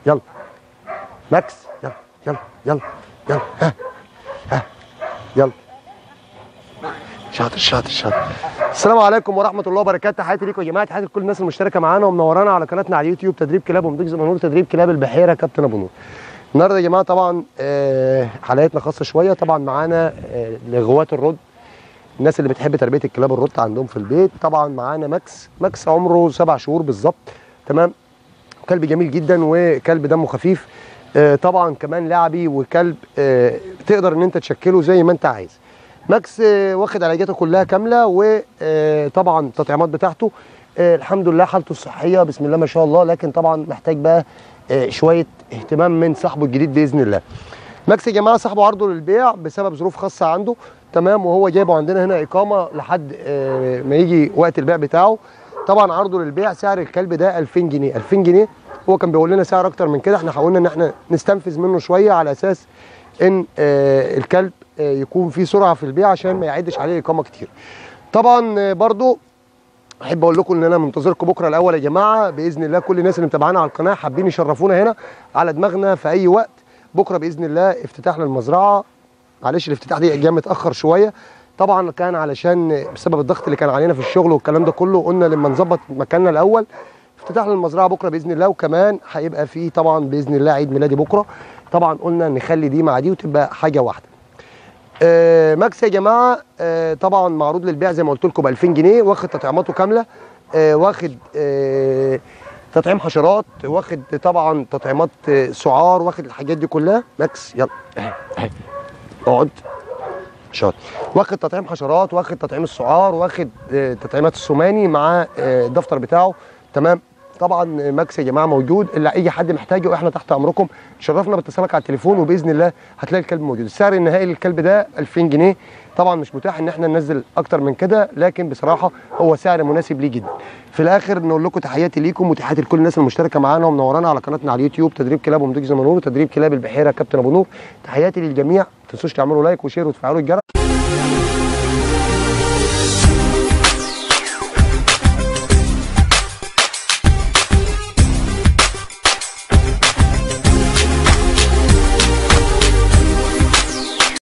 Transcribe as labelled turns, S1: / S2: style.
S1: يلا ماكس يلا يلا يلا يلا ها ها يلا شاطر شاطر شاطر السلام عليكم ورحمه الله وبركاته تحياتي ليكم يا جماعه تحياتي لكل الناس المشتركه معانا ومنورانا على قناتنا على اليوتيوب تدريب كلاب ومضيق زي ما نقول تدريب كلاب البحيره كابتن ابو نور النهارده يا جماعه طبعا آه، حلقتنا خاصه شويه طبعا معانا آه، لغوات الرد الناس اللي بتحب تربيه الكلاب الرد عندهم في البيت طبعا معانا ماكس ماكس عمره سبع شهور بالظبط تمام كلب جميل جدا وكلب دمه خفيف آه، طبعا كمان لعبي وكلب آه، تقدر ان انت تشكله زي ما انت عايز ماكس آه، واخد علاجاته كلها كامله وطبعا التطعيمات بتاعته آه، الحمد لله حالته الصحيه بسم الله ما شاء الله لكن طبعا محتاج بقى آه، شويه اهتمام من صاحبه الجديد باذن الله ماكس يا جماعه صاحبه عرضه للبيع بسبب ظروف خاصه عنده تمام وهو جايبه عندنا هنا اقامه لحد آه، ما يجي وقت البيع بتاعه طبعا عرضه للبيع سعر الكلب ده 2000 جنيه 2000 جنيه هو كان بيقول لنا سعر اكتر من كده احنا حاولنا ان احنا نستنفذ منه شويه على اساس ان آه، الكلب آه، يكون فيه سرعه في البيع عشان ما يعدش عليه اقامه كتير طبعا آه، برضو احب اقول لكم ان انا منتظركم بكره الاول يا جماعه باذن الله كل الناس اللي متابعانا على القناه حابين يشرفونا هنا على دماغنا في اي وقت بكره باذن الله افتتاح للمزرعه معلش الافتتاح دي جه متاخر شويه طبعا كان علشان بسبب الضغط اللي كان علينا في الشغل والكلام ده كله قلنا لما نظبط مكاننا الاول افتتاح للمزرعه بكره باذن الله وكمان هيبقى فيه طبعا باذن الله عيد ميلادي بكره طبعا قلنا نخلي دي مع دي وتبقى حاجه واحده آه ماكس يا جماعه آه طبعا معروض للبيع زي ما قلت لكم ب 2000 جنيه واخد تطعيماته كامله آه واخد آه تطعيم حشرات واخد طبعا تطعيمات آه سعار واخد الحاجات دي كلها ماكس يلا اهي اهي اقعد شاطر واخد تطعيم حشرات واخد تطعيم السعار واخد آه، تطعيمات السوماني مع آه، الدفتر بتاعه تمام طبعا آه، ماكس يا جماعه موجود اللي اي حد محتاجه احنا تحت امركم شرفنا باتصالك على التليفون وباذن الله هتلاقي الكلب موجود السعر النهائي للكلب ده 2000 جنيه طبعا مش متاح ان احنا ننزل اكتر من كده لكن بصراحه هو سعر مناسب ليه جدا في الاخر نقول لكم تحياتي ليكم وتحياتي لكل الناس المشتركه معانا ومنورانا على قناتنا على اليوتيوب تدريب كلاب ومضيق زي ما نقول وتدريب كلاب البحيره كابتن ابو نور تحياتي للجميع ما تنسوش تعملوا لايك وشير وتفعلوا الجرس